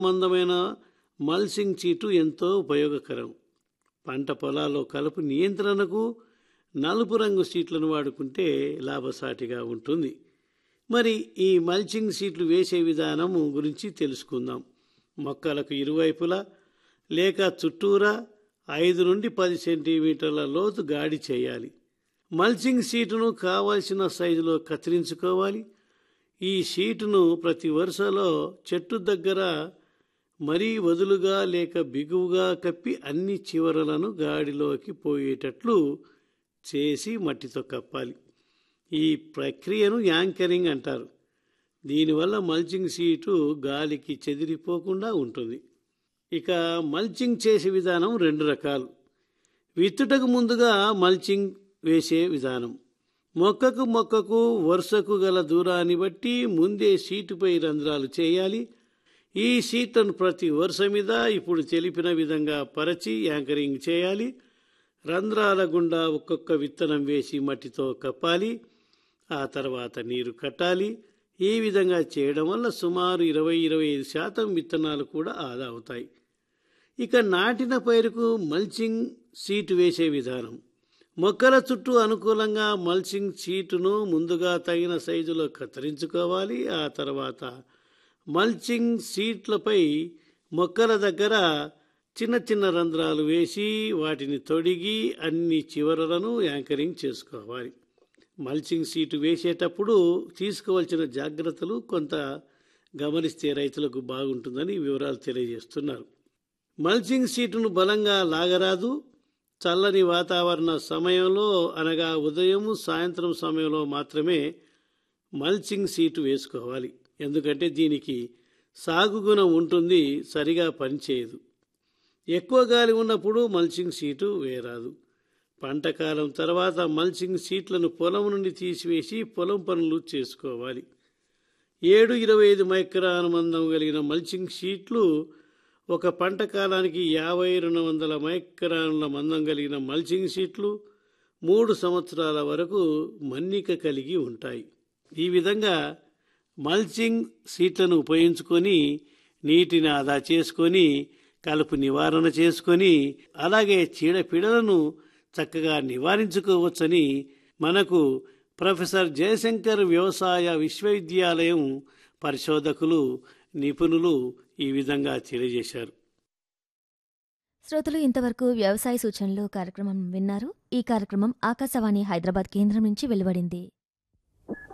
మందమైన mulching చీటు ఎంతో ఉపయోగకరం పంట పొలాల్లో కలుపు నియంత్రణకు నలుపు రంగు సీట్లను వాడుకుంటే లాభసాటిగా ఉంటుంది మరి ఈ మల్చింగ్ సీట్లు వేసే విధానము గురించి తెలుసుకుందాం మొక్కలకు ఇరువైపులా లేక చుట్టూరా ఐదు నుండి పది సెంటీమీటర్ల లోతు గాడి చేయాలి మల్చింగ్ షీటును కావలసిన సైజులో కత్తిరించుకోవాలి ఈ షీటును ప్రతి వరుసలో చెట్టు దగ్గర మరీ వదులుగా లేక బిగువుగా కప్పి అన్ని చివరలను గాడిలోకి పోయేటట్లు చేసి మట్టితో కప్పాలి ఈ ప్రక్రియను యాంకరింగ్ అంటారు దీనివల్ల మల్చింగ్ షీటు గాలికి చెదిరిపోకుండా ఉంటుంది ఇక మల్చింగ్ చేసే విధానం రెండు రకాలు విత్తుటకు ముందుగా మల్చింగ్ వేసే విధానం మొక్కకు మొక్కకు వరుసకు గల దూరాన్ని బట్టి ముందే షీటుపై రంధ్రాలు చేయాలి ఈ షీట్లను ప్రతి వరుస మీద ఇప్పుడు తెలిపిన విధంగా పరచి యాంకరింగ్ చేయాలి రంధ్రాల గుండా ఒక్కొక్క విత్తనం వేసి మట్టితో కప్పాలి ఆ తర్వాత నీరు కట్టాలి ఈ విధంగా చేయడం వల్ల సుమారు ఇరవై ఇరవై ఐదు శాతం విత్తనాలు కూడా ఆదా అవుతాయి ఇక నాటిన పైరుకు మల్చింగ్ సీటు వేసే విధానం మొక్కల చుట్టూ అనుకూలంగా మల్చింగ్ సీటును ముందుగా తగిన సైజులో కత్తిరించుకోవాలి ఆ తర్వాత మల్చింగ్ సీట్లపై మొక్కల దగ్గర చిన్న చిన్న రంధ్రాలు వేసి వాటిని తొడిగి అన్ని చివరలను యాంకరింగ్ చేసుకోవాలి మల్చింగ్ సీటు వేసేటప్పుడు తీసుకోవాల్సిన జాగ్రత్తలు కొంత గమనిస్తే రైతులకు బాగుంటుందని వివరాలు తెలియజేస్తున్నారు మల్చింగ్ సీటును బలంగా లాగరాదు చల్లని వాతావరణ సమయంలో అనగా ఉదయం సాయంత్రం సమయంలో మాత్రమే మల్చింగ్ సీటు వేసుకోవాలి ఎందుకంటే దీనికి సాగు గుణం ఉంటుంది సరిగా పనిచేయదు ఎక్కువ గాలి ఉన్నప్పుడు మల్చింగ్ సీటు వేయరాదు పంట కాలం తర్వాత మల్చింగ్ సీట్లను పొలం నుండి తీసివేసి పొలం పనులు చేసుకోవాలి ఏడు ఇరవై ఐదు మైక్రాన్ మందం కలిగిన మల్చింగ్ షీట్లు ఒక పంట కాలానికి యాభై రెండు వందల మైక్రాన్ల మందం కలిగిన మల్చింగ్ షీట్లు మూడు సంవత్సరాల వరకు మన్నిక కలిగి ఉంటాయి ఈ విధంగా మల్చింగ్ సీట్లను ఉపయోగించుకొని నీటిని ఆదా చేసుకొని కలుపు నివారణ చేసుకొని అలాగే చీడపీడలను చక్కగా నివారించుకోవచ్చని మనకు ప్రొఫెసర్ జయశంకర్ వ్యవసాయ విశ్వవిద్యాలయం పరిశోధకులు నిపుణులు ఈ విధంగా తెలియజేశారు శ్రోతలు ఇంతవరకు వ్యవసాయ సూచనలు కార్యక్రమం విన్నారు ఈ కార్యక్రమం ఆకాశవాణి హైదరాబాద్ కేంద్రం నుంచి వెలువడింది